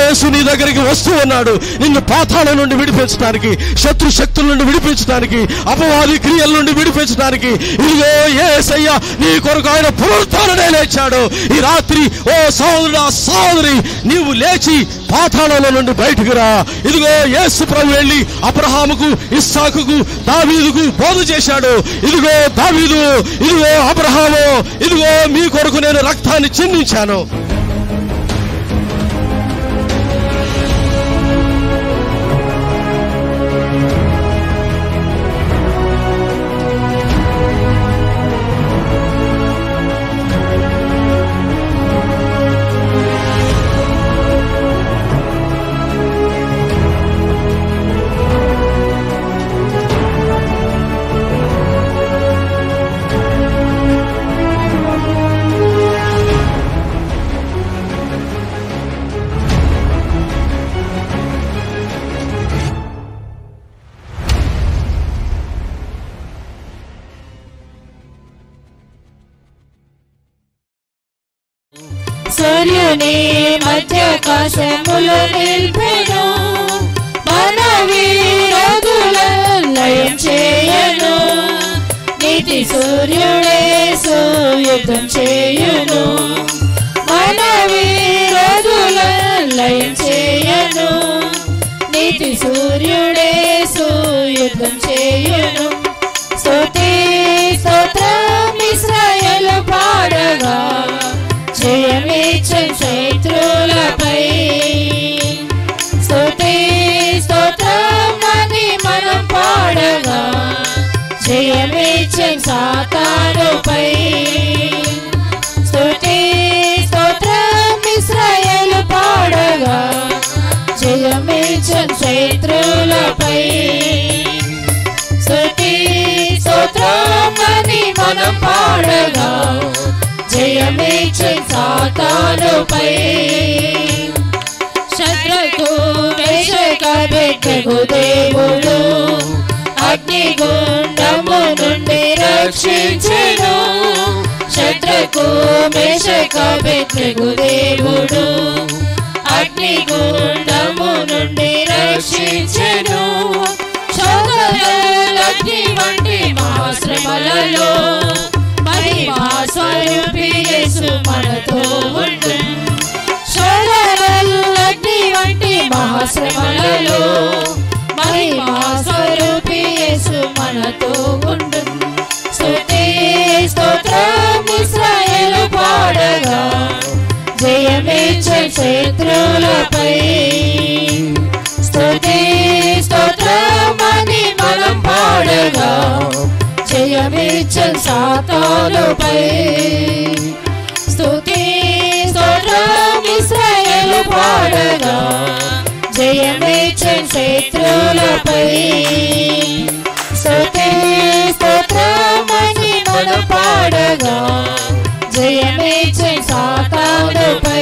యేసు నీ దగ్గరికి వస్తూ ఉన్నాడు నిన్ను పాతాళం నుండి విడిపించడానికి శత్రు శక్తుల నుండి విడిపించడానికి అపవాది క్రియల నుండి విడిపించడానికి ఇదిగో యేసయ్య నీ కొరకు ఆయన పునరుత్థాననే లేచాడు ఈ రాత్రి ఓ సహోదరుడా సహోదరి నీవు లేచి పాతాళంలో నుండి బయటకు రా ఇదిగో యేసు ప్రభు వెళ్ళి అబ్రహాముకు ఇస్సాకుకు దావీదుకు బోధ చేశాడు ఇదిగో దావీదు ఇదిగో అబ్రహాము ఇదిగో మీ కొరకు నేను రక్తాన్ని చిందించాను సూర్యుని మధ్యాకాశములో నిల్పెను మన వీరదులను లయం చేయను నీతి సూర్యుడే యుద్ధం చేయును మన వీరదులను లయం చేయను నీతి సూర్యుడే యుద్ధం చేయును స్తుతి స్తోత్రం ఇస్రాయేలు పాడగా జయమిచ్చే శత్రులపై స్తుతి స్తోత్రం అని మనం పాడగా జయమిచ్చే సాతానుపై స్తుతి స్తోత్రం ఇస్రాయేలు పాడగా జయమిచ్చే శత్రులపై స్తుతి స్తోత్రం అని మనం పాడగా జయమిచ్చే సాతానుపై శత్రుకు మేషక పెట్టెకు దేవుడు అగ్నిగుండము నుండి రక్షించెను శత్రుకు మేషక పెట్టెకు దేవుడు అగ్నిగుండము నుండి రక్షించెను శోధనలగ్ని వంటి మహాశ్రమలలో మహిమా స్వరూపి యేసు మనతో ఉండు శోధనలగ్ని వంటి మహాశ్రమలలో మహిమా స్వరూపి యేసు మనతో ఉండు స్తుతి స్తోత్రం ఇస్రాయేలు పాడగా జయమిచ్చే శత్రులపై స్తుతి స్తోత్రమని మనం పాడగా జయమిచ్చే సాతానుపై స్తుతి స్తోత్రం ఇస్రాయేలు పాడగా జయమిచ్చే శత్రులపై స్తుతి స్తోత్రమని మనం పాడగా జయమిచ్చే సాతానుపై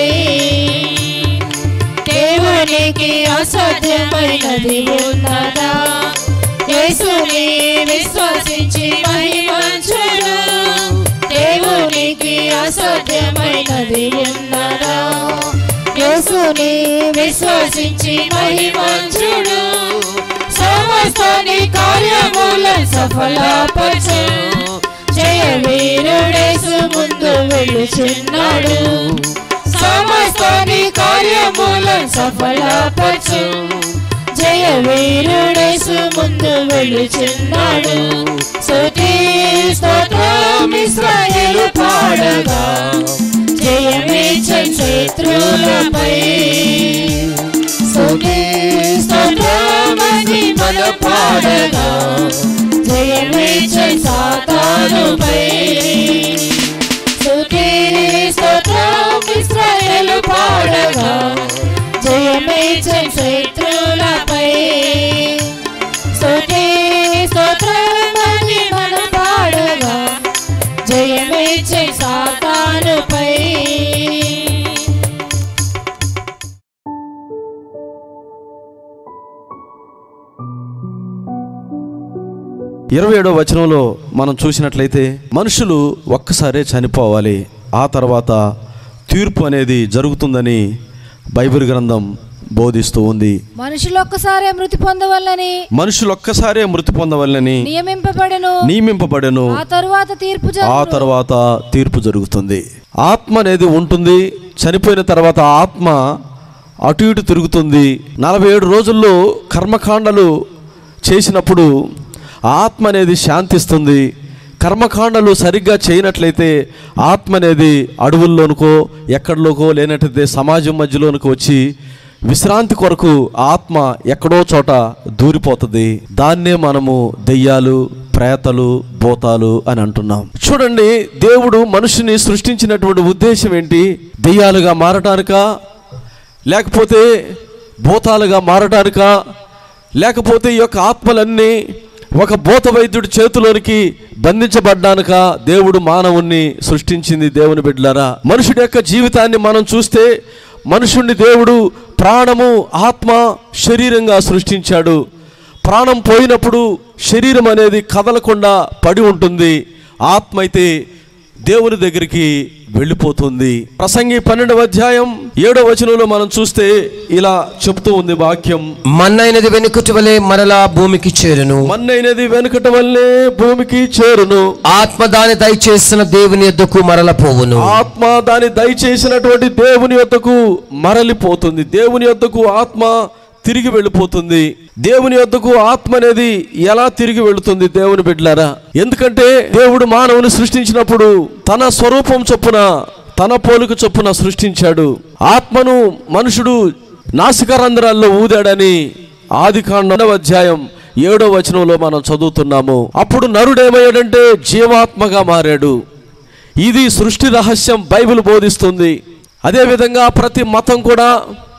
దేవునికి అసాధ్యమైనది ఉన్నదా యేసుని విశ్వసించి మహిమంచుడు దేవునికి అసాధ్యమైనది ఉన్నదా యేసుని విశ్వసించి మహిమంచుడు సమస్తని కార్యముల సఫలపరచు జయ వీరుడేసు ముందు వెళుచున్నాడు సమస్తని కార్యముల సఫలపరచు జయ వీరుడేసు ముందు వెళుచున్నాడు స్తుతి స్తోత్రం ఇస్రాయేలు పాడగా జయమిచ్చే శత్రులపై స్తుతి స్తోత్రమని మన పాడగా జయమిచ్చే సాతానుపై స్తుతి స్తోత్రం ఇస్రాయేలు పాడగా జయమిచ్చే శత్రులపై స్తుతి స్తోత్రమని మన పాడగా జయమిచ్చే సాతానుపై ఇరవై ఏడో వచనంలో మనం చూసినట్లయితే మనుషులు ఒక్కసారే చనిపోవాలి ఆ తర్వాత తీర్పు అనేది జరుగుతుందని బైబిల్ గ్రంథం బోధిస్తూ ఉంది మనుషులు ఒక్కసారే మృతి పొందవల్లని మనుషులు ఒక్కసారే మృతి పొందవల్లని నియమింపబడెను నియమింపబడెను ఆ తరువాత తీర్పు ఆ జరుగును. తర్వాత తీర్పు జరుగుతుంది ఆత్మ అనేది ఉంటుంది చనిపోయిన తర్వాత ఆత్మ అటు ఇటు తిరుగుతుంది నలభై ఏడు రోజుల్లో కర్మకాండలు చేసినప్పుడు ఆ ఆత్మ అనేది శాంతిస్తుంది కర్మకాండలు సరిగ్గా చేయనట్లయితే ఆత్మ అనేది అడవుల్లోనికో ఎక్కడిలోకో లేనట్లయితే సమాజం మధ్యలోనికి వచ్చి విశ్రాంతి కొరకు ఆత్మ ఎక్కడో చోట దూరిపోతుంది దాన్నే మనము దెయ్యాలు ప్రేతలు భూతాలు అని అంటున్నాం చూడండి దేవుడు మనుషుని సృష్టించినటువంటి ఉద్దేశం ఏంటి దెయ్యాలుగా మారటానికా లేకపోతే భూతాలుగా మారటానికా లేకపోతే ఈ యొక్క ఆత్మలన్నీ ఒక భూత వైద్యుడి చేతిలోనికి బంధించబడ్డానుక దేవుడు మానవుణ్ణి సృష్టించింది దేవుని బిడ్డలారా మనుషుడి యొక్క జీవితాన్ని మనం చూస్తే మనుషుణ్ణి దేవుడు ప్రాణము ఆత్మ శరీరంగా సృష్టించాడు ప్రాణం పోయినప్పుడు శరీరం అనేది కదలకుండా పడి ఉంటుంది ఆత్మ అయితే దేవుని దగ్గరికి వెళ్ళిపోతుంది ప్రసంగి పన్నెండవ అధ్యాయం ఏడవ వచనంలో మనం చూస్తే ఇలా చెప్తూ ఉంది వాక్యం మన్నైనది వెనుకటి వలె మరలా భూమికి చేరును మన్నైనది వెనుకట వల్లే భూమికి చేరును ఆత్మ దాని దయచేసిన దేవుని ఎద్దుకు మరల పోవును ఆత్మ దాని దయచేసినటువంటి దేవుని యొద్దకు మరలిపోతుంది దేవుని యొద్దకు ఆత్మ తిరిగి వెళ్ళిపోతుంది దేవుని యొద్దకు ఆత్మ అనేది ఎలా తిరిగి వెళుతుంది దేవుని బిడ్డలారా ఎందుకంటే దేవుడు మానవుని సృష్టించినప్పుడు తన స్వరూపం చొప్పున తన పోలిక చొప్పున సృష్టించాడు ఆత్మను మనుషుడు నాసికరంధ్రాల్లో ఊదాడని ఆది అధ్యాయం ఏడో వచనంలో మనం చదువుతున్నాము అప్పుడు నరుడేమయ్యాడంటే జీవాత్మగా మారాడు ఇది సృష్టి రహస్యం బైబిల్ బోధిస్తుంది అదేవిధంగా ప్రతి మతం కూడా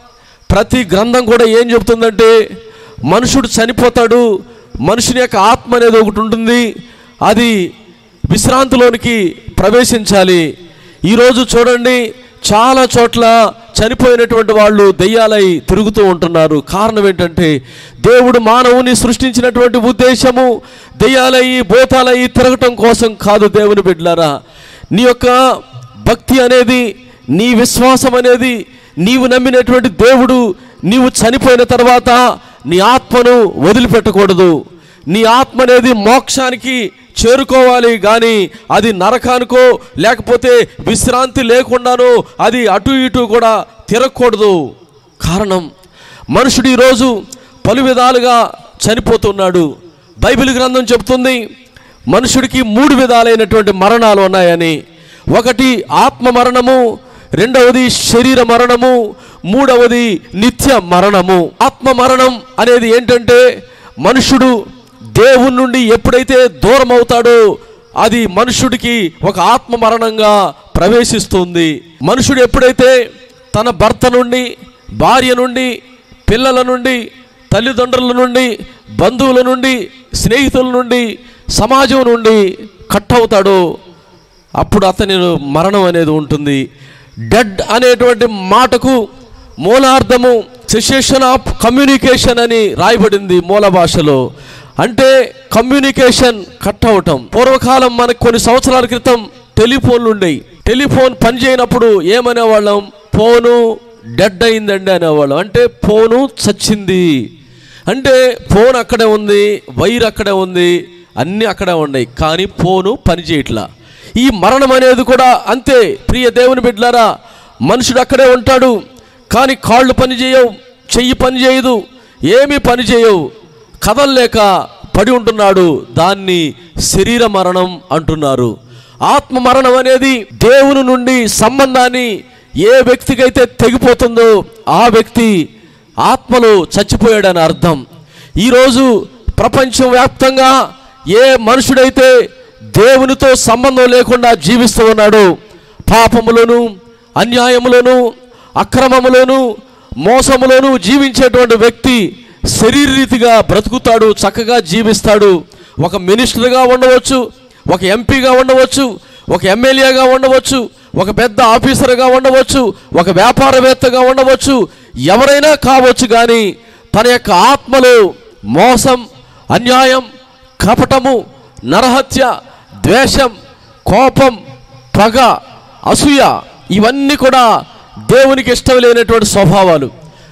ప్రతి గ్రంథం కూడా ఏం చెబుతుందంటే మనుషుడు చనిపోతాడు మనుషుని యొక్క ఆత్మ అనేది ఒకటి ఉంటుంది అది విశ్రాంతిలోనికి ప్రవేశించాలి ఈరోజు చూడండి చాలా చోట్ల చనిపోయినటువంటి వాళ్ళు దెయ్యాలై తిరుగుతూ ఉంటున్నారు కారణం ఏంటంటే దేవుడు మానవుని సృష్టించినటువంటి ఉద్దేశము దెయ్యాలయ్యి భూతాలయ్యి తిరగటం కోసం కాదు దేవుని బిడ్డలారా నీ యొక్క భక్తి అనేది నీ విశ్వాసం అనేది నీవు నమ్మినటువంటి దేవుడు నీవు చనిపోయిన తర్వాత నీ ఆత్మను వదిలిపెట్టకూడదు నీ ఆత్మ అనేది మోక్షానికి చేరుకోవాలి కానీ అది నరకానికో లేకపోతే విశ్రాంతి లేకుండానో అది అటు ఇటు కూడా తిరగకూడదు కారణం మనుషుడు ఈరోజు పలు విధాలుగా చనిపోతున్నాడు బైబిల్ గ్రంథం చెప్తుంది మనుషుడికి మూడు విధాలైనటువంటి మరణాలు ఉన్నాయని ఒకటి ఆత్మ మరణము రెండవది శరీర మరణము మూడవది నిత్య మరణము ఆత్మ మరణం అనేది ఏంటంటే మనుషుడు దేవుని నుండి ఎప్పుడైతే దూరం అవుతాడో అది మనుషుడికి ఒక ఆత్మ మరణంగా ప్రవేశిస్తుంది మనుషుడు ఎప్పుడైతే తన భర్త నుండి భార్య నుండి పిల్లల నుండి తల్లిదండ్రుల నుండి బంధువుల నుండి స్నేహితుల నుండి సమాజం నుండి కట్ అవుతాడో అప్పుడు అతని మరణం అనేది ఉంటుంది డెడ్ అనేటువంటి మాటకు మూలార్థము సెసేషన్ ఆఫ్ కమ్యూనికేషన్ అని రాయబడింది మూల భాషలో అంటే కమ్యూనికేషన్ కట్ అవటం పూర్వకాలం మనకు కొన్ని సంవత్సరాల క్రితం టెలిఫోన్లు ఉండేవి టెలిఫోన్ పనిచేయనప్పుడు ఏమనేవాళ్ళం ఫోను డెడ్ అయిందండి అనేవాళ్ళం అంటే ఫోను చచ్చింది అంటే ఫోన్ అక్కడే ఉంది వైర్ అక్కడే ఉంది అన్నీ అక్కడే ఉన్నాయి కానీ ఫోను పనిచేయట్లా ఈ మరణం అనేది కూడా అంతే ప్రియ దేవుని బిడ్డలారా మనుషుడు అక్కడే ఉంటాడు కానీ కాళ్ళు పని చేయవు చెయ్యి పని చేయదు ఏమీ పని చేయవు కదల్లేక పడి ఉంటున్నాడు దాన్ని శరీర మరణం అంటున్నారు ఆత్మ మరణం అనేది దేవుని నుండి సంబంధాన్ని ఏ వ్యక్తికైతే తెగిపోతుందో ఆ వ్యక్తి ఆత్మలో చచ్చిపోయాడని అర్థం ఈరోజు ప్రపంచం వ్యాప్తంగా ఏ మనుషుడైతే దేవునితో సంబంధం లేకుండా జీవిస్తూ ఉన్నాడో పాపములను అన్యాయములను అక్రమములను మోసములను జీవించేటువంటి వ్యక్తి శరీరరీతిగా బ్రతుకుతాడు చక్కగా జీవిస్తాడు ఒక మినిస్టర్గా ఉండవచ్చు ఒక ఎంపీగా ఉండవచ్చు ఒక ఎమ్మెల్యేగా ఉండవచ్చు ఒక పెద్ద ఆఫీసర్గా ఉండవచ్చు ఒక వ్యాపారవేత్తగా ఉండవచ్చు ఎవరైనా కావచ్చు కానీ తన యొక్క ఆత్మలో మోసం అన్యాయం కపటము నరహత్య ద్వేషం కోపం పగ అసూయ ఇవన్నీ కూడా దేవునికి ఇష్టం లేనటువంటి స్వభావాలు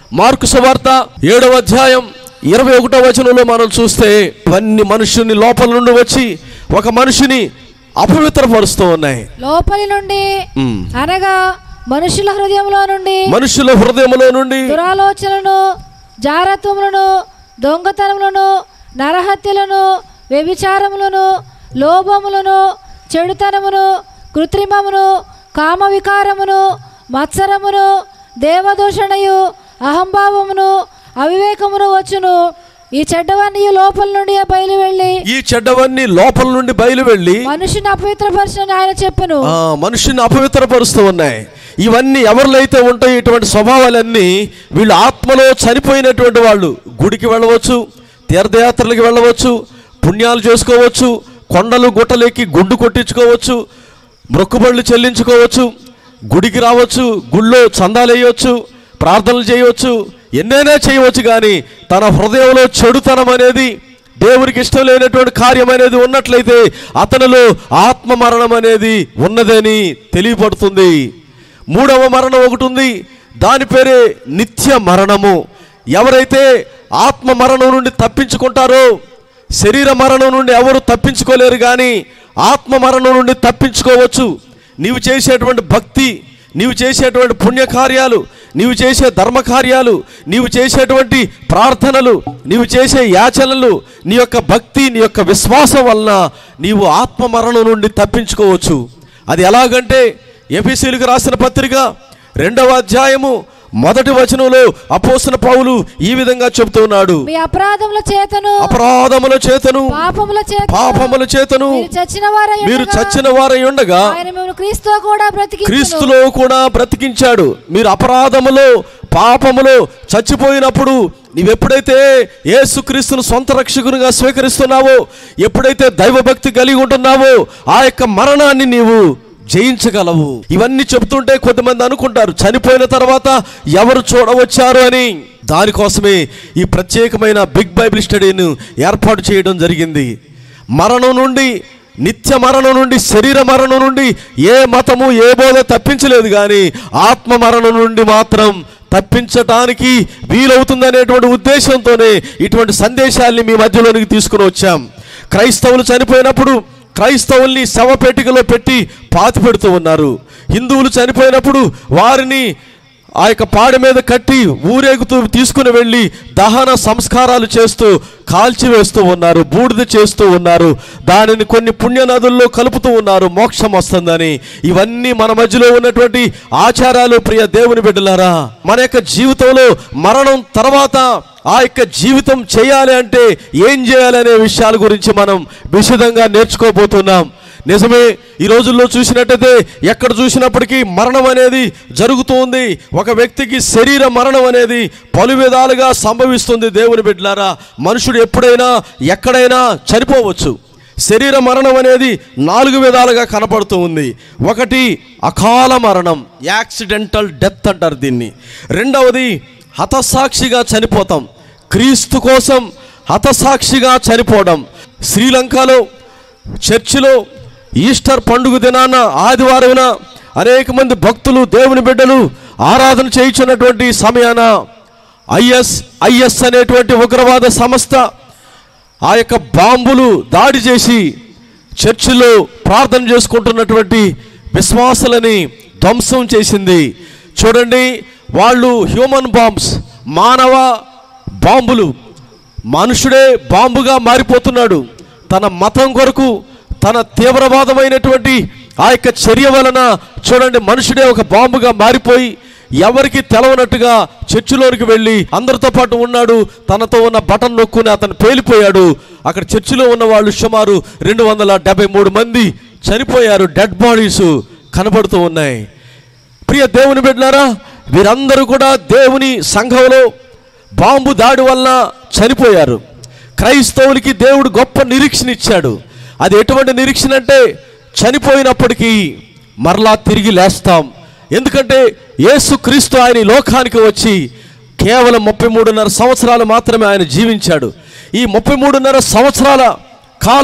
మార్కు సువార్త ఏడవ అధ్యాయం ఇరవై ఒకటో వచనంలో మనం చూస్తే ఇవన్నీ మనుషుని లోపల నుండి వచ్చి ఒక మనిషిని అపవిత్రపరుస్తూ ఉన్నాయి లోపలి నుండి మ్. అనగా మనుషుల హృదయంలో నుండి మనుషుల హృదయములో నుండి దురాలోచనలను జారత్వములను దొంగతనములను నరహత్యలను వ్యభిచారములను లోభములను చెడుతనమును కృత్రిమమును కామ వికారమును మత్సరమును దేవదూషణయు అహంభావమును అవివేకమును వచ్చును ఈ చెడ్డవన్నీ లోపల నుండి బయలు వెళ్ళి ఈ చెడ్డవన్నీ లోపల నుండి బయలు వెళ్ళి మనుషుని అపవిత్రపరచని ఆయన చెప్పెను ఆ, మనుషుని అపవిత్రపరుస్తూ ఉన్నాయి ఇవన్నీ ఎవరిలో అయితే ఉంటాయో ఇటువంటి స్వభావాలన్నీ వీళ్ళు ఆత్మలో చనిపోయినటువంటి వాళ్ళు గుడికి వెళ్ళవచ్చు తీర్థయాత్రలకు వెళ్ళవచ్చు పుణ్యాలు చేసుకోవచ్చు కొండలు గుట్టలెక్కి గుడ్డు కొట్టించుకోవచ్చు మొక్కుబళ్ళు చెల్లించుకోవచ్చు గుడికి రావచ్చు గుళ్ళో చందాలు వేయవచ్చు ప్రార్థనలు చేయవచ్చు ఎన్నైనా చేయవచ్చు కానీ తన హృదయంలో చెడుతనం అనేది దేవునికి ఇష్టం లేనటువంటి కార్యం అనేది ఉన్నట్లయితే అతనిలో ఆత్మ మరణం అనేది ఉన్నదని తెలియపడుతుంది మూడవ మరణం ఒకటి ఉంది దాని పేరే నిత్య మరణము ఎవరైతే ఆత్మ మరణం నుండి తప్పించుకుంటారో శరీర మరణం నుండి ఎవరు తప్పించుకోలేరు కానీ ఆత్మ మరణం నుండి తప్పించుకోవచ్చు నీవు చేసేటువంటి భక్తి నీవు చేసేటువంటి పుణ్యకార్యాలు నీవు చేసే ధర్మకార్యాలు నీవు చేసేటువంటి ప్రార్థనలు నీవు చేసే యాచనలు నీ యొక్క భక్తి నీ యొక్క విశ్వాసం వలన నీవు ఆత్మ మరణం నుండి తప్పించుకోవచ్చు అది ఎలాగంటే ఎఫీసీలకు రాసిన పత్రిక రెండవ అధ్యాయము మొదటి వచనంలో అపోసిన పౌలు ఈ విధంగా చెబుతున్నాడు మీ అపరాధముల చేతను అపరాధముల చేతను పాపముల చేత పాపముల చేతను మీరు చచ్చిన వారై మీరు ఉండగా చచ్చిన వారై ఉండగా ఆయన మిమ్మల్ని క్రీస్తుతో కూడా బ్రతికి క్రీస్తులో కూడా బ్రతికించాడు మీరు అపరాధములో పాపములో చచ్చిపోయినప్పుడు నీవెప్పుడైతే యేసు క్రీస్తును సొంత రక్షకునిగా స్వీకరిస్తున్నావో ఎప్పుడైతే దైవభక్తి కలిగి ఉంటున్నావో ఆ యొక్క మరణాన్ని నీవు జయించగలవు ఇవన్నీ చెప్తుంటే కొంతమంది అనుకుంటారు చనిపోయిన తర్వాత ఎవరు చూడవచ్చారు అని దానికోసమే ఈ ప్రత్యేకమైన బిగ్ బైబిల్ స్టడీని ఏర్పాటు చేయడం జరిగింది మరణం నుండి నిత్య మరణం నుండి శరీర మరణం నుండి ఏ మతము ఏ బోధ తప్పించలేదు కానీ ఆత్మ మరణం నుండి మాత్రం తప్పించటానికి వీలవుతుందనేటువంటి ఉద్దేశంతోనే ఇటువంటి సందేశాల్ని మీ మధ్యలోనికి తీసుకుని వచ్చాం క్రైస్తవులు చనిపోయినప్పుడు క్రైస్తవుల్ని శవపేటికలో పెట్టి పాతి పెడుతూ ఉన్నారు హిందువులు చనిపోయినప్పుడు వారిని ఆ యొక్క పాడ మీద కట్టి ఊరేగుతూ తీసుకుని వెళ్ళి దహన సంస్కారాలు చేస్తూ కాల్చివేస్తూ ఉన్నారు బూడిద చేస్తూ ఉన్నారు దానిని కొన్ని పుణ్య నదుల్లో కలుపుతూ ఉన్నారు మోక్షం వస్తుందని ఇవన్నీ మన మధ్యలో ఉన్నటువంటి ఆచారాలు ప్రియ దేవుని బిడ్డలారా మన యొక్క జీవితంలో మరణం తర్వాత ఆ యొక్క జీవితం చేయాలి అంటే ఏం చేయాలి అనే విషయాల గురించి మనం విశదంగా నేర్చుకోబోతున్నాం నిజమే ఈ రోజుల్లో చూసినట్టయితే ఎక్కడ చూసినప్పటికీ మరణం అనేది జరుగుతుంది ఒక వ్యక్తికి శరీర మరణం అనేది పలు విధాలుగా సంభవిస్తుంది దేవుని బిడ్డలారా మనుషుడు ఎప్పుడైనా ఎక్కడైనా చనిపోవచ్చు శరీర మరణం అనేది నాలుగు విధాలుగా కనపడుతూ ఉంది ఒకటి అకాల మరణం యాక్సిడెంటల్ డెత్ అంటారు దీన్ని రెండవది హతసాక్షిగా చనిపోతాం క్రీస్తు కోసం హతసాక్షిగా చనిపోవడం శ్రీలంకలో చర్చిలో ఈస్టర్ పండుగ దినాన ఆదివారమున అనేక మంది భక్తులు దేవుని బిడ్డలు ఆరాధన చేయించున్నటువంటి సమయాన ఐఎస్ ఐఎస్ అనేటువంటి ఉగ్రవాద సంస్థ ఆ యొక్క బాంబులు దాడి చేసి చర్చిలో ప్రార్థన చేసుకుంటున్నటువంటి విశ్వాసులని ధ్వంసం చేసింది చూడండి వాళ్ళు హ్యూమన్ బాంబ్స్ మానవ బాంబులు మనుషుడే బాంబుగా మారిపోతున్నాడు తన మతం కొరకు తన తీవ్రవాదమైనటువంటి ఆ యొక్క చర్య వలన చూడండి మనుషుడే ఒక బాంబుగా మారిపోయి ఎవరికి తెలవనట్టుగా చర్చిలోనికి వెళ్ళి అందరితో పాటు ఉన్నాడు తనతో ఉన్న బటన్ నొక్కుని అతను పేలిపోయాడు అక్కడ చర్చిలో ఉన్న వాళ్ళు సుమారు రెండు వందల డెబ్బై మూడు మంది చనిపోయారు డెడ్ బాడీస్ కనబడుతూ ఉన్నాయి ప్రియ దేవుని బిడ్డారా వీరందరూ కూడా దేవుని సంఘంలో బాంబు దాడి వల్ల చనిపోయారు క్రైస్తవులకి దేవుడు గొప్ప నిరీక్షణ ఇచ్చాడు అది ఎటువంటి నిరీక్షణ అంటే చనిపోయినప్పటికీ మరలా తిరిగి లేస్తాం ఎందుకంటే యేసుక్రీస్తు ఆయన ఈ లోకానికి వచ్చి కేవలం ముప్పై మూడున్నర సంవత్సరాలు మాత్రమే ఆయన జీవించాడు ఈ ముప్పై మూడున్నర సంవత్సరాల కాలం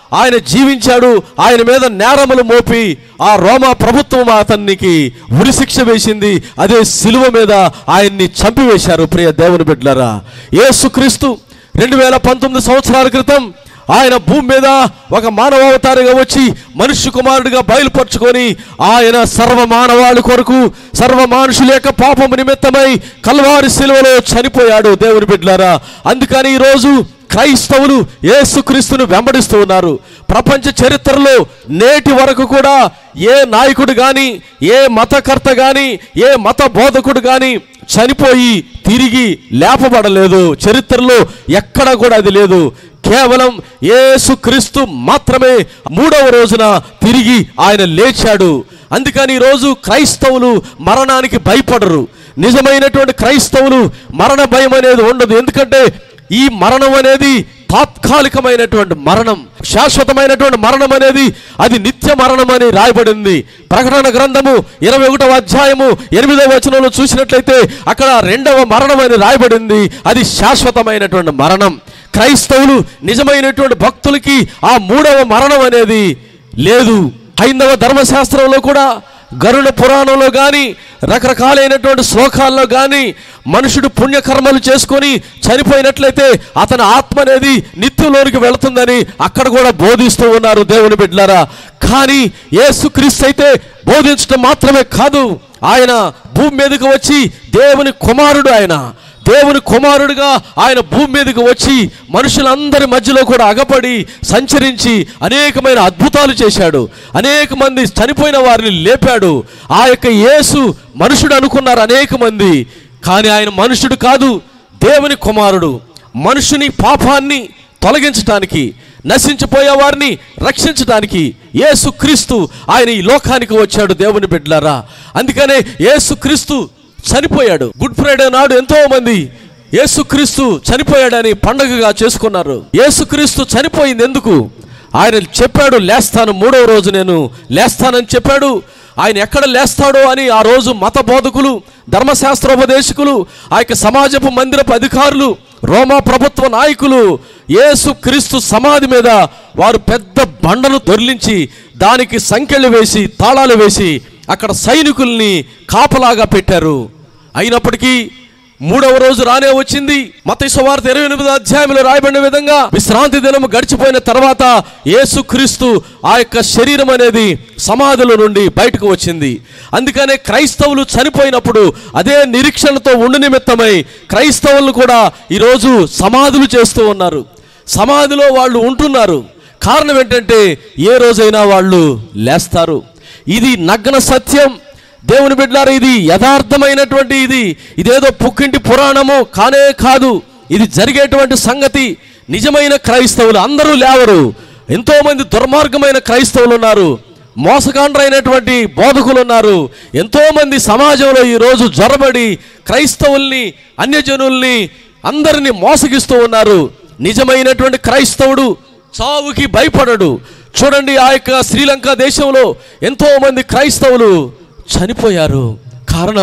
ఆయన జీవించాడు ఆయన మీద నేరములు మోపి ఆ రోమా ప్రభుత్వం అతనికి ఉరిశిక్ష వేసింది అదే సిలువ మీద ఆయన్ని చంపివేశారు ప్రియ దేవుని బిడ్డలారా యేసుక్రీస్తు రెండు వేల పంతొమ్మిది సంవత్సరాల క్రితం ఆయన భూమి మీద ఒక మానవావతారిగా వచ్చి మనుష్య కుమారుడిగా బయలుపరుచుకొని ఆయన సర్వ మానవాళి కొరకు సర్వ మనుషుల యొక్క పాపము నిమిత్తమై కల్వారి శిలువలో చనిపోయాడు దేవుని బిడ్డలారా అందుకని ఈరోజు క్రైస్తవులు యేసుక్రీస్తును వెంబడిస్తూ ఉన్నారు ప్రపంచ చరిత్రలో నేటి వరకు కూడా ఏ నాయకుడు కానీ ఏ మతకర్త కానీ ఏ మత బోధకుడు కానీ చనిపోయి తిరిగి లేపబడలేదు చరిత్రలో ఎక్కడ కూడా అది లేదు కేవలం యేసుక్రీస్తు మాత్రమే మూడవ రోజున తిరిగి ఆయన లేచాడు అందుకని ఈరోజు క్రైస్తవులు మరణానికి భయపడరు నిజమైనటువంటి క్రైస్తవులు మరణ భయం అనేది ఉండదు ఎందుకంటే ఈ మరణం అనేది తాత్కాలికమైనటువంటి మరణం శాశ్వతమైనటువంటి మరణం అనేది అది నిత్య మరణం అని రాయబడింది ప్రకటన గ్రంథము ఇరవై ఒకటవ అధ్యాయము ఎనిమిదవ వచనంలో చూసినట్లయితే అక్కడ రెండవ మరణం అని రాయబడింది అది శాశ్వతమైనటువంటి మరణం క్రైస్తవులు నిజమైనటువంటి భక్తులకి ఆ మూడవ మరణం అనేది లేదు హైందవ ధర్మశాస్త్రంలో కూడా గరుడ పురాణంలో కానీ రకరకాలైనటువంటి శ్లోకాల్లో కానీ మనుషుడు పుణ్యకర్మలు చేసుకొని చనిపోయినట్లయితే అతని ఆత్మ అనేది నిత్యంలోనికి వెళుతుందని అక్కడ కూడా బోధిస్తూ ఉన్నారు దేవుని బిడ్డలారా కానీ యేసుక్రీస్తు అయితే బోధించడం మాత్రమే కాదు ఆయన భూమి మీదకి వచ్చి దేవుని కుమారుడు ఆయన దేవుని కుమారుడిగా ఆయన భూమి మీదకి వచ్చి మనుషులందరి మధ్యలో కూడా అగపడి సంచరించి అనేకమైన అద్భుతాలు చేశాడు అనేక మంది చనిపోయిన వారిని లేపాడు ఆ యొక్క యేసు మనుషుడు అనుకున్నారు అనేక మంది కానీ ఆయన మనుషుడు కాదు దేవుని కుమారుడు మనుషుని పాపాన్ని తొలగించటానికి నశించిపోయే వారిని రక్షించడానికి యేసుక్రీస్తు ఆయన ఈ లోకానికి వచ్చాడు దేవుని బిడ్డలారా అందుకనే యేసుక్రీస్తు చనిపోయాడు గుడ్ ఫ్రైడే నాడు ఎంతో మంది యేసుక్రీస్తు చనిపోయాడని పండగగా చేసుకున్నారు యేసుక్రీస్తు చనిపోయింది ఎందుకు ఆయన చెప్పాడు లేస్తాను మూడవ రోజు నేను లేస్తానని చెప్పాడు ఆయన ఎక్కడ లేస్తాడో అని ఆ రోజు మత బోధకులు ధర్మశాస్త్రోపదేశకులు ఆ యొక్క సమాజపు మందిరపు అధికారులు రోమా ప్రభుత్వ నాయకులు యేసు క్రీస్తు సమాధి మీద వారు పెద్ద బండను దొర్లించి దానికి సంఖ్యలు వేసి తాళాలు వేసి అక్కడ సైనికుల్ని కాపలాగా పెట్టారు అయినప్పటికీ మూడవ రోజు రానే వచ్చింది మత సువార్త ఇరవై ఎనిమిది అధ్యాయంలో రాయబడిన విధంగా విశ్రాంతి దినము గడిచిపోయిన తర్వాత యేసుక్రీస్తు ఆ యొక్క శరీరం అనేది సమాధుల నుండి బయటకు వచ్చింది అందుకనే క్రైస్తవులు చనిపోయినప్పుడు అదే నిరీక్షణతో ఉండు నిమిత్తమై క్రైస్తవులు కూడా ఈరోజు సమాధులు చేస్తూ ఉన్నారు సమాధిలో వాళ్ళు ఉంటున్నారు కారణం ఏంటంటే ఏ రోజైనా వాళ్ళు లేస్తారు ఇది నగ్న సత్యం దేవుని బిడ్డారు ఇది యథార్థమైనటువంటి ఇది ఇదేదో పుక్కింటి పురాణము కానే కాదు ఇది జరిగేటువంటి సంగతి నిజమైన క్రైస్తవులు అందరూ లేవరు ఎంతో మంది దుర్మార్గమైన క్రైస్తవులు ఉన్నారు మోసకాండ్రైనటువంటి బోధకులు ఉన్నారు ఎంతో మంది సమాజంలో ఈరోజు జ్వరబడి క్రైస్తవుల్ని అన్యజనుల్ని అందరినీ మోసగిస్తూ ఉన్నారు నిజమైనటువంటి క్రైస్తవుడు చావుకి భయపడడు చూడండి ఆ యొక్క శ్రీలంక దేశంలో ఎంతో మంది క్రైస్తవులు చనిపోయారు కారణం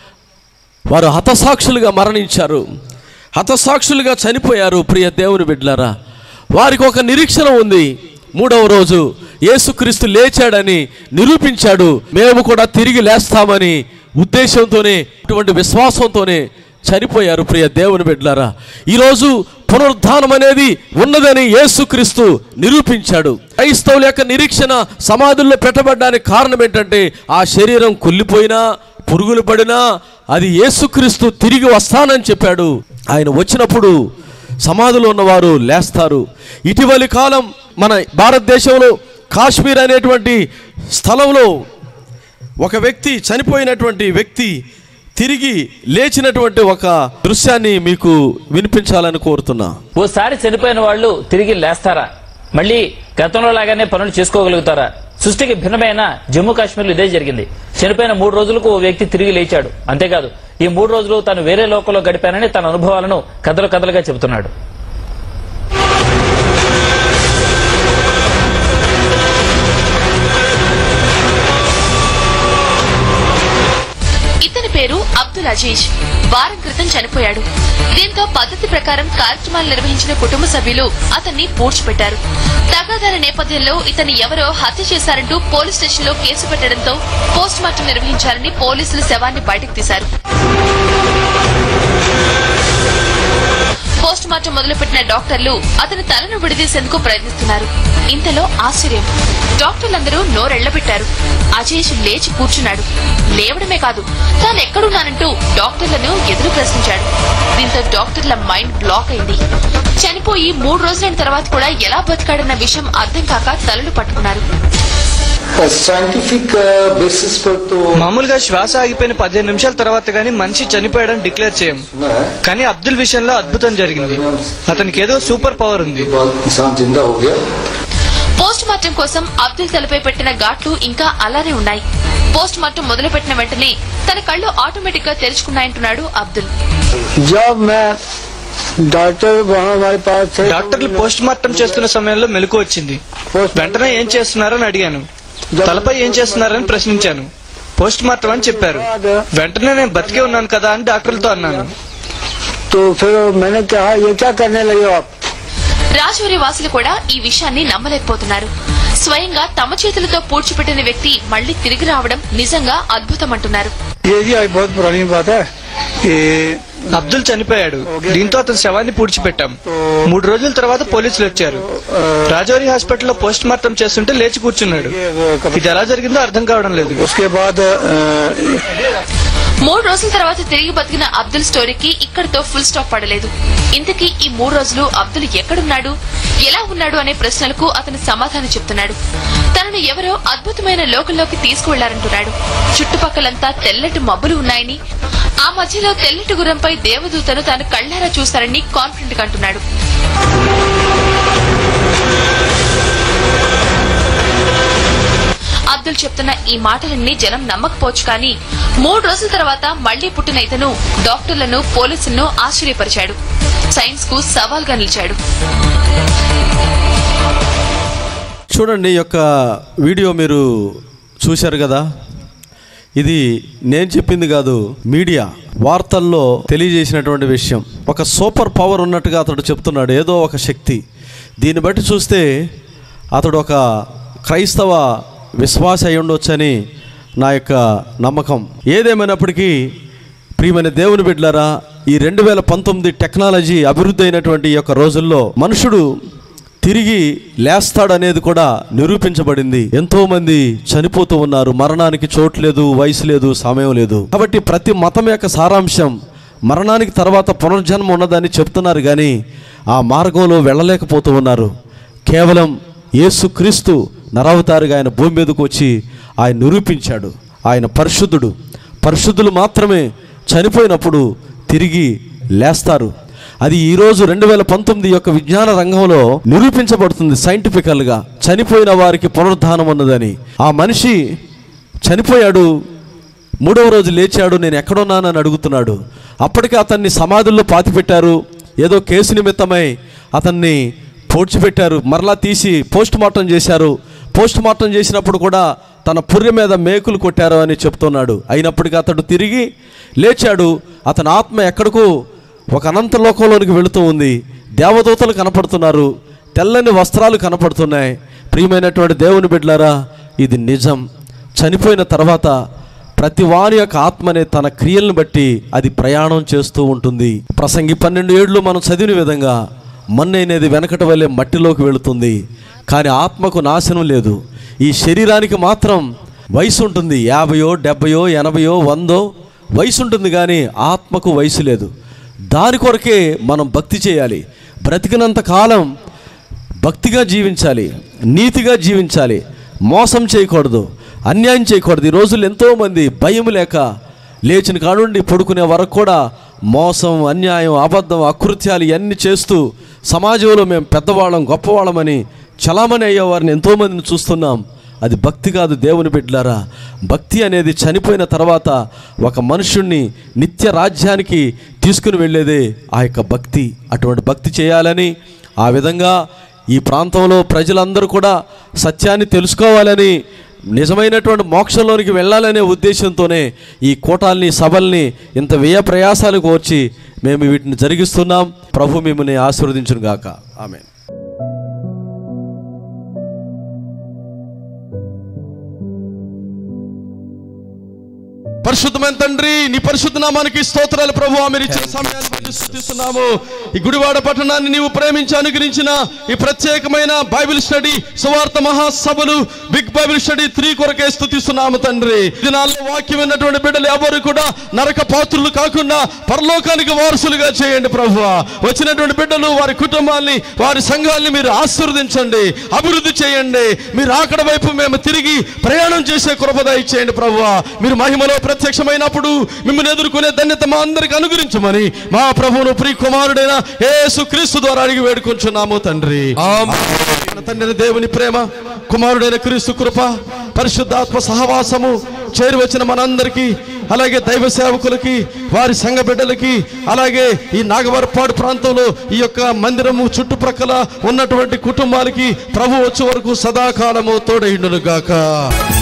వారు హతసాక్షులుగా మరణించారు హతసాక్షులుగా చనిపోయారు ప్రియ దేవుని బిడ్డలారా వారికి ఒక నిరీక్షణ ఉంది మూడవ రోజు యేసుక్రీస్తు లేచాడని నిరూపించాడు మేము కూడా తిరిగి లేస్తామని ఉద్దేశంతోనే ఇటువంటి విశ్వాసంతోనే చనిపోయారు ప్రియ దేవుని బిడ్డలారా ఈరోజు పునరుద్ధానం అనేది ఉన్నదని యేసుక్రీస్తు నిరూపించాడు క్రైస్తవుల యొక్క నిరీక్షణ సమాధుల్లో పెట్టబడ్డానికి కారణం ఏంటంటే ఆ శరీరం కుళ్ళిపోయినా పురుగులు పడినా అది యేసుక్రీస్తు తిరిగి వస్తానని చెప్పాడు ఆయన వచ్చినప్పుడు సమాధిలో ఉన్నవారు లేస్తారు ఇటీవలి కాలం మన భారతదేశంలో కాశ్మీర్ అనేటువంటి స్థలంలో ఒక వ్యక్తి చనిపోయినటువంటి వ్యక్తి తిరిగి లేచినటువంటి ఒక దృశ్యాన్ని మీకు వినిపించాలని కోరుతున్నా ఓసారి చనిపోయిన వాళ్ళు తిరిగి లేస్తారా మళ్ళీ గతంలో లాగానే పనులు చేసుకోగలుగుతారా సృష్టికి భిన్నమైన జమ్మూ కాశ్మీర్లో ఇదే జరిగింది చనిపోయిన మూడు రోజులకు ఓ వ్యక్తి తిరిగి లేచాడు అంతేకాదు ఈ మూడు రోజులు తాను వేరే లోకంలో గడిపానని తన అనుభవాలను కథలు కథలుగా చెబుతున్నాడు ఇతని పేరు అబ్దుల్ అజీజ్ వారం క్రితం చనిపోయాడు దీంతో పద్ధతి ప్రకారం కార్యక్రమాలు నిర్వహించిన కుటుంబ సభ్యులు అతన్ని పూడ్చిపెట్టారు తగాదాల నేపథ్యంలో ఇతన్ని ఎవరో హత్య చేశారంటూ పోలీస్ స్టేషన్లో కేసు పెట్టడంతో పోస్ట్ మార్టం నిర్వహించారని పోలీసులు శవాన్ని బయటకు తీశారు పోస్ట్ మార్టం మొదలుపెట్టిన డాక్టర్లు అతని తలను విడదీసేందుకు ప్రయత్నిస్తున్నారు ఇంతలో ఆశ్చర్యం డాక్టర్లందరూ నోరెళ్లబెట్టారు అజేష్ లేచి కూర్చున్నాడు లేవడమే కాదు తాను ఎక్కడున్నానంటూ డాక్టర్లను ఎదురు ప్రశ్నించాడు దీంతో డాక్టర్ల మైండ్ బ్లాక్ అయింది చనిపోయి మూడు రోజులైన తర్వాత కూడా ఎలా బతికాడన్న విషయం అర్థం కాక తలలు పట్టుకున్నారు साइंटिफिक बेसिस पर तो మామూలుగా శ్వాస ఆగిపోయిన పదిహేను నిమిషాల తర్వాత గానీ మనిషి చనిపోయాడని డిక్లేర్ చేయం सुना है కానీ అబ్దుల్ విషయంలో అద్భుతం జరిగింది అతనికి ఏదో సూపర్ పవర్ ఉంది बहुत इंसान जिंदा हो गया పోస్ట్ మార్టం కోసం అబ్దుల్ తలపై పెట్టిన ఘాట్లు ఇంకా అలానే ఉన్నాయి పోస్ట్ మార్టం మొదలుపెట్టిన వెంటనే తన కళ్ళు ఆటోమేటిక్ గా తెరుచుకున్నాయంటున్నాడు అబ్దుల్ जब मैं डॉक्टर वहाँ हमारे पास थे డాక్టర్లు పోస్ట్ మార్టం చేస్తున్న సమయంలో మెలకు వచ్చింది వెంటనే ఏం చేస్తున్నారని అడిగాను తలపై ఏం చేస్తున్నారని ప్రశ్నించాను పోస్ట్ మార్టం అని చెప్పారు వెంటనే నేను బతికే ఉన్నాను కదా అని డాక్టర్లతో అన్నాను तो फिर मैंने कहा ये क्या करने लगे हो आप రాజౌరి వాసులు కూడా ఈ విషయాన్ని నమ్మలేకపోతున్నారు స్వయంగా తమ చేతులతో పూడ్చిపెట్టిన వ్యక్తి మళ్లీ తిరిగి రావడం నిజంగా అద్భుతమంటున్నారు ये जी आज बहुत पुरानी बात है कि అబ్దుల్ చనిపోయాడు దీంతో అతని శవాన్ని పూడ్చిపెట్టాం మూడు రోజుల తర్వాత పోలీసులు వచ్చారు రాజౌరి హాస్పిటల్లో పోస్ట్ మార్టం చేస్తుంటే లేచి కూర్చున్నాడు ఇది ఎలా జరిగిందో అర్థం కావడం లేదు उसके बाद अ, మూడు రోజుల తర్వాత తిరిగి బతికిన అబ్దుల్ స్టోరీకి ఇక్కడితో ఫుల్ స్టాప్ పడలేదు ఇంతకీ ఈ మూడు రోజులు అబ్దుల్ ఎక్కడున్నాడు ఎలా ఉన్నాడు అనే ప్రశ్నలకు అతను సమాధానం చెప్తున్నాడు తనను ఎవరో అద్భుతమైన లోకంలోకి తీసుకువెళ్లారంటున్నాడు చుట్టుపక్కలంతా తెల్లటి మబ్బులు ఉన్నాయని ఆ మధ్యలో తెల్లటి గుర్రంపై దేవదూతను తాను కళ్లారా చూస్తారని కాన్ఫిడెంట్ గా అంటున్నాడు అబ్దుల్ చెప్తున్న ఈ మాటలన్నీ జనం నమ్మకపోవచ్చు కానీ మూడు రోజుల తర్వాత మళ్లీ పుట్టిన ఇతను డాక్టర్లను పోలీసులను ఆశ్చర్యపరిచాడు సైన్స్ కు సవాల్గా నిలిచాడు చూడండి ఈ యొక్క వీడియో మీరు చూశారు కదా ఇది నేను చెప్పింది కాదు మీడియా వార్తల్లో తెలియజేసినటువంటి విషయం ఒక సూపర్ పవర్ ఉన్నట్టుగా అతడు చెప్తున్నాడు ఏదో ఒక శక్తి దీన్ని బట్టి చూస్తే అతడు ఒక క్రైస్తవ విశ్వాస అయి ఉండొచ్చని నా యొక్క నమ్మకం ఏదేమైనప్పటికీ ప్రియమైన దేవుని బిడ్డలారా ఈ రెండు వేల పంతొమ్మిది టెక్నాలజీ అభివృద్ధి అయినటువంటి ఈ యొక్క రోజుల్లో మనుషుడు తిరిగి లేస్తాడనేది కూడా నిరూపించబడింది ఎంతో మంది చనిపోతూ ఉన్నారు మరణానికి చోటు లేదు వయసు లేదు సమయం లేదు కాబట్టి ప్రతి మతం యొక్క సారాంశం మరణానికి తర్వాత పునర్జన్మ ఉన్నదని చెప్తున్నారు కానీ ఆ మార్గంలో వెళ్ళలేకపోతూ ఉన్నారు కేవలం యేసుక్రీస్తు నరవతారుగా ఆయన భూమి మీదకు వచ్చి ఆయన నిరూపించాడు ఆయన పరిశుద్ధుడు పరిశుద్ధులు మాత్రమే చనిపోయినప్పుడు తిరిగి లేస్తారు అది ఈరోజు రెండు వేల పంతొమ్మిది యొక్క విజ్ఞాన రంగంలో నిరూపించబడుతుంది సైంటిఫికల్గా చనిపోయిన వారికి పునరుద్ధానం ఉన్నదని ఆ మనిషి చనిపోయాడు మూడవ రోజు లేచాడు నేను ఎక్కడున్నానని అడుగుతున్నాడు అప్పటికే అతన్ని సమాధుల్లో పాతిపెట్టారు ఏదో కేసు నిమిత్తమై అతన్ని పోడ్చిపెట్టారు మరలా తీసి పోస్ట్ మార్టం చేశారు పోస్ట్ మార్టం చేసినప్పుడు కూడా తన పుర్రె మీద మేకులు కొట్టారు అని చెప్తున్నాడు అయినప్పటికీ అతడు తిరిగి లేచాడు అతని ఆత్మ ఎక్కడికో ఒక అనంత లోకంలోనికి వెళుతూ ఉంది దేవదూతలు కనపడుతున్నారు తెల్లని వస్త్రాలు కనపడుతున్నాయి ప్రియమైనటువంటి దేవుని బిడ్డలారా ఇది నిజం చనిపోయిన తర్వాత ప్రతి వారి యొక్క ఆత్మనే తన క్రియలను బట్టి అది ప్రయాణం చేస్తూ ఉంటుంది ప్రసంగి పన్నెండు ఏళ్ళు మనం చదివిన విధంగా మన్ను అనేది వెనకట వల్లే మట్టిలోకి వెళుతుంది కానీ ఆత్మకు నాశనం లేదు ఈ శరీరానికి మాత్రం వయసు ఉంటుంది యాభయో డెబ్బయో ఎనభయో వందో వయసు ఉంటుంది కానీ ఆత్మకు వయసు లేదు దాని కొరకే మనం భక్తి చేయాలి బ్రతికినంత కాలం భక్తిగా జీవించాలి నీతిగా జీవించాలి మోసం చేయకూడదు అన్యాయం చేయకూడదు ఈ రోజుల్లో ఎంతోమంది భయం లేక లేచిన కాడుండి పడుకునే వరకు కూడా మోసం అన్యాయం అబద్ధం అకృత్యాలు ఇవన్నీ చేస్తూ సమాజంలో మేము పెద్దవాళ్ళం గొప్పవాళ్ళమని చలామణి అయ్యేవారిని ఎంతోమందిని చూస్తున్నాం అది భక్తి కాదు దేవుని బిడ్డలారా భక్తి అనేది చనిపోయిన తర్వాత ఒక మనుషుణ్ణి నిత్య రాజ్యానికి తీసుకుని వెళ్ళేదే ఆ యొక్క భక్తి అటువంటి భక్తి చేయాలని ఆ విధంగా ఈ ప్రాంతంలో ప్రజలందరూ కూడా సత్యాన్ని తెలుసుకోవాలని నిజమైనటువంటి మోక్షంలోనికి వెళ్ళాలనే ఉద్దేశంతోనే ఈ కూటాల్ని సభల్ని ఇంత వ్యయ ప్రయాసాలు కోర్చి మేము వీటిని జరిగిస్తున్నాం ప్రభు మిమ్మల్ని ఆశీర్వదించును గాక ఆమె పరిశుద్ధమైన తండ్రి నీ పరిశుద్ధ నామానికి స్తోత్రాలు ప్రభు మీరు ఇచ్చిన సమయాన్ని బట్టి స్తుతిస్తున్నాము ఈ గుడివాడ పట్టణాన్ని నీవు ప్రేమించి అనుగ్రహించిన ఈ ప్రత్యేకమైన బైబిల్ స్టడీ సువార్త మహాసభలు బిగ్ బైబిల్ స్టడీ త్రీ కొరకే స్తుతిస్తున్నాము తండ్రి దినాల్లో వాక్యం విన్నటువంటి బిడ్డలు ఎవరు కూడా నరక పాత్రులు కాకుండా పరలోకానికి వారసులుగా చేయండి ప్రభు వచ్చినటువంటి బిడ్డలు వారి కుటుంబాల్ని వారి సంఘాల్ని మీరు ఆశీర్వదించండి అభివృద్ధి చేయండి మీరు ఆకడ వైపు మేము తిరిగి ప్రయాణం చేసే కృపద ఇచ్చేయండి ప్రభు మీరు మహిమలో ప్రత్యక్షమైనప్పుడు మిమ్మల్ని ఎదుర్కొనే ధన్యత మా అందరికి అనుగ్రహించమని మా ప్రభువును ప్రియ కుమారుడైన యేసు క్రీస్తు ద్వారా అడిగి వేడుకొంచున్నాము తండ్రి మన తండ్రి దేవుని ప్రేమ కుమారుడైన క్రీస్తు కృప పరిశుద్ధాత్మ సహవాసము చేరి వచ్చిన మనందరికీ అలాగే దైవ సేవకులకి వారి సంఘ బిడ్డలకి అలాగే ఈ నాగవరపాడు ప్రాంతంలో ఈ యొక్క మందిరము చుట్టుప్రక్కల ఉన్నటువంటి కుటుంబాలకి ప్రభు వచ్చే వరకు సదాకాలము తోడైండును గాక